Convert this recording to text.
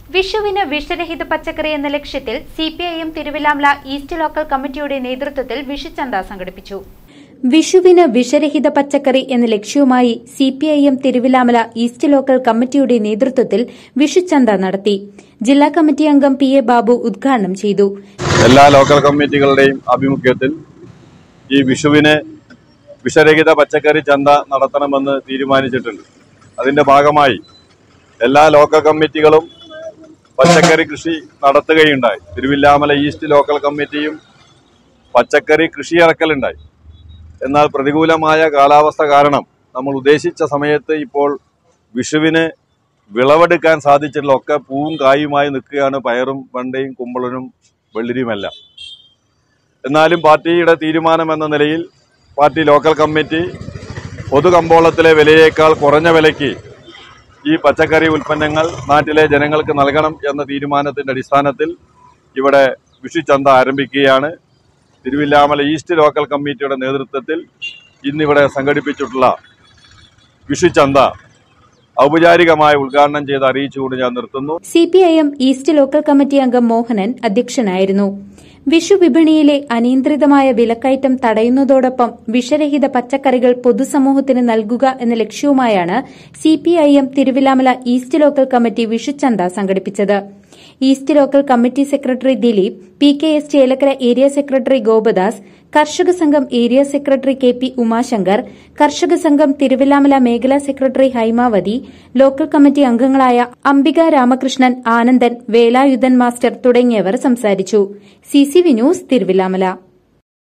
വിഷുവിന് വിഷരഹിത പച്ചക്കറി എന്ന ലക്ഷ്യത്തിൽ C P I M Thiruvilwamala east local കമ്മിറ്റിയുടെ നേതൃത്വത്തിൽ വിഷുചന്ത സംഘടിപ്പിച്ചു വിഷുവിന് വിഷരഹിത പച്ചക്കറി എന്ന ലക്ഷ്യവുമായി C P I M Thiruvilwamala east local കമ്മിറ്റിയുടെ നേതൃത്വത്തിൽ വിഷുചന്ത നടത്തി ജില്ലാ കമ്മിറ്റി അംഗം പി എ ബാബു ഉദ്ഘാടനം ചെയ്തു എല്ലാ ലോക്കൽ കമ്മിറ്റികളുടെയും ആഭിമുഖ്യത്തിൽ ഈ വിഷുവിന് വിഷരഹിത പച്ചക്കറി ചന്ത നടത്തണമെന്ന് തീരുമാനിച്ചിട്ടുണ്ട് അതിന്റെ ഭാഗമായി എല്ലാ ലോക്കൽ കമ്മിറ്റികളും പച്ചക്കറി കൃഷി നടത്തുകയുണ്ടായി തിരുവില്ലാമല ഈസ്റ്റ് ലോക്കൽ കമ്മിറ്റിയും പച്ചക്കറി കൃഷി ഇറക്കലുണ്ടായി എന്നാൽ പ്രതികൂലമായ കാലാവസ്ഥ കാരണം നമ്മൾ ഉദ്ദേശിച്ച സമയത്ത് ഇപ്പോൾ വിഷുവിന് വിളവെടുക്കാൻ സാധിച്ചിട്ടുള്ള ഒക്കെ പൂവും കായുമായി നിൽക്കുകയാണ് പയറും വെണ്ടയും കുമ്പളനും വെള്ളരിയുമെല്ലാം എന്നാലും പാർട്ടിയുടെ തീരുമാനം എന്ന നിലയിൽ പാർട്ടി ലോക്കൽ കമ്മിറ്റി പൊതു കമ്പോളത്തിലെ വിലയേക്കാൾ കുറഞ്ഞ വിലയ്ക്ക് ഈ പച്ചക്കറി ഉൽപ്പന്നങ്ങൾ നാട്ടിലെ ജനങ്ങൾക്ക് നൽകണം എന്ന തീരുമാനത്തിന്റെ അടിസ്ഥാനത്തിൽ ഇവിടെ വിഷുചന്ത ആരംഭിക്കുകയാണ് തിരുവില്ലാമല ഈസ്റ്റ് ലോക്കൽ കമ്മിറ്റിയുടെ നേതൃത്വത്തിൽ ഇന്നിവിടെ സംഘടിപ്പിച്ചിട്ടുള്ള വിഷുചന്ത ഔപചാരികമായി ഉദ്ഘാടനം ചെയ്ത് അറിയിച്ചുകൊണ്ട് ഞാൻ നിർത്തുന്നു C P I M east local committee അംഗം മോഹനൻ അധ്യക്ഷനായിരുന്നു വിഷു വിപണിയിലെ അനിയന്ത്രിതമായ വിലക്കയറ്റം തടയുന്നതോടൊപ്പം വിഷരഹിത പച്ചക്കറികൾ പൊതുസമൂഹത്തിന് നൽകുക എന്ന ലക്ഷ്യവുമായാണ് C P I M Thiruvilwamala east local committee വിഷുചന്ത സംഘടിപ്പിച്ചത് east local committee secretary Dileep P K S Chelakkara area secretary Gopadas Karshaka Sangham area secretary K P Umashankar Karshaka Sangham Thiruvilwamala മേഖലാ സെക്രട്ടറി ഹൈമാവതി ലോക്കൽ കമ്മിറ്റി അംഗങ്ങളായ അംബിക രാമകൃഷ്ണൻ ആനന്ദൻ വേലായുധൻ മാസ്റ്റർ തുടങ്ങിയവർ സംസാരിച്ചു C C V news Thiruvilwamala